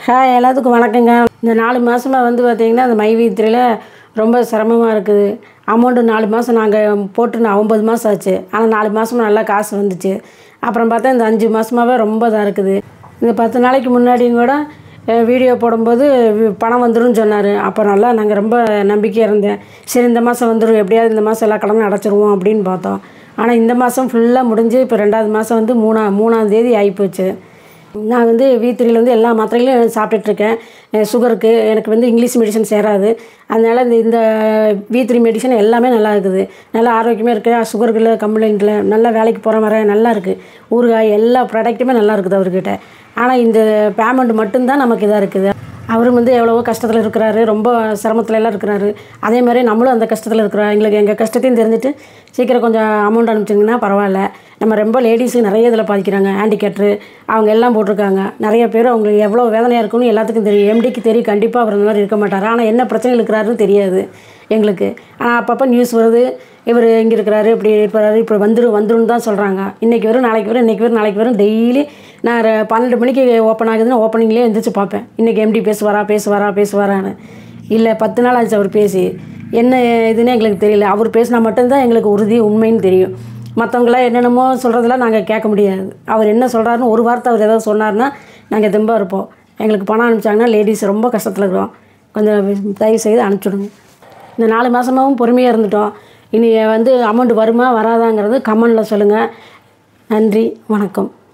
hi எல்லாத்துக்கும் வணக்கங்க இந்த நாலு மாதமாக வந்து பார்த்திங்கன்னா அந்த மைவீத்திரையில் ரொம்ப சிரமமாக இருக்குது அமௌண்ட்டு நாலு மாதம் நாங்கள் போட்டு நான் ஒம்பது மாதம் ஆச்சு ஆனால் நாலு மாதம் நல்லா காசு வந்துச்சு அப்புறம் பார்த்தா இந்த அஞ்சு மாதமாகவே ரொம்ப இதாக இருக்குது இந்த பத்து நாளைக்கு முன்னாடியும் கூட அஹ், வீடியோ போடும்போது வி- பணம் வந்துரும்னு சொன்னார் அப்போ நல்லா நாங்கள் ரொம்ப நம்பிக்கையாக இருந்தேன் சரி இந்த மாதம் வந்துடும் எப்படியாவது இந்த மாதம் எல்லா கடனும் அடைச்சிருவோம் அப்படின்னு பார்த்தோம் ஆனால் இந்த மாதம் ஃபுல்லாக முடிஞ்சு இப்போ ரெண்டாவது மாதம் வந்து மூணா மூணாம் தேதி ஆகிப்போச்சு நான் வந்து வீத்திரியில் வந்து எல்லா மாத்திரைகளையும் சாப்பிட்டுட்ருக்கேன் சுகருக்கு எனக்கு வந்து இங்கிலீஷ் மெடிசன் சேராது அதனால் இந்த இந்த வீத்திரி மெடிசன் எல்லாமே நல்லா இருக்குது நல்லா ஆரோக்கியமாக இருக்குது சுகருக்குள்ள கம்ப்ளைண்ட்டில் நல்லா வேலைக்கு போகிற மாதிரி நல்லா இருக்குது ஊறுகாய் எல்லா ப்ராடக்ட்டுமே நல்லா இருக்குது அவர்கிட்ட ஆனால் இந்த பேமெண்ட் மட்டும்தான் நமக்கு இதாக இருக்குது அவரும் வந்து எவ்வளவோ கஷ்டத்தில் இருக்கிறாரு ரொம்ப சிரமத்துல எல்லாம் இருக்கிறாரு அதே மாதிரி நம்மளும் அந்த கஷ்டத்தில் இருக்கிறோம் எங்களுக்கு எங்கள் கஷ்டத்தையும் தெரிஞ்சுட்டு சீக்கிரம் கொஞ்சம் அமௌண்ட் அனுப்பிச்சிங்கன்னா பரவாயில்ல நம்ம ரொம்ப லேடிஸுக்கு நிறைய இதில் பாதிக்கிறாங்க ஹேண்டிகேட்ரு அவங்க எல்லாம் போட்டிருக்காங்க நிறைய பேர் அவங்களுக்கு எவ்வளோ வேதனையாக இருக்குன்னு எல்லாத்துக்கும் தெரியும் எம்டிக்கு தெரியும் கண்டிப்பாக அவர் இந்த மாதிரி இருக்க மாட்டார் ஆனால் என்ன பிரச்சனை இருக்கிறாருன்னு தெரியாது எங்களுக்கு ஆனால் அப்பப்போ நியூஸ் வருது இவர் இங்கே இருக்கிறாரு இப்படி இருப்பாரு இப்படி வந்துடும் வந்துடும் தான் சொல்கிறாங்க இன்றைக்கி வரும் நாளைக்கு வரும் இன்றைக்கி வரும் நாளைக்கு வரும் டெய்லி நான் ர- பன்னெண்டு மணிக்கு ஓப்பன் ஆகுதுன்னு ஓப்பனிங்லேயே எந்திரிச்சு பார்ப்பேன் இன்றைக்கி எம்டி பேசுவாரா பேசுவாரா பேசுவாரான்னு இல்லை பத்து நாள் ஆச்சு அவர் பேசி என்ன இதுன்னு எங்களுக்கு தெரியல அவர் பேசினா மட்டும்தான் எங்களுக்கு உறுதி உண்மைன்னு தெரியும் மற்றவங்களாம் என்னென்னமோ சொல்கிறதெல்லாம் நாங்கள் கேட்க முடியாது அவர் என்ன சொல்கிறாருன்னு ஒரு வார்த்தை அவர் ஏதாவது சொன்னார்னா நாங்கள் தெம்பாக இருப்போம் எங்களுக்கு பணம் அனுப்பிச்சாங்கன்னா லேடிஸ் ரொம்ப கஷ்டத்தில் இருக்கிறோம் கொஞ்சம் தயவு செய்து அனுப்பிச்சுடுங்க இந்த நாலு மாதமாகவும் பொறுமையாக இருந்துட்டோம் இனி வந்து அமௌண்ட் வருமா வராதாங்கிறது கமெண்டில் சொல்லுங்கள் நன்றி வணக்கம்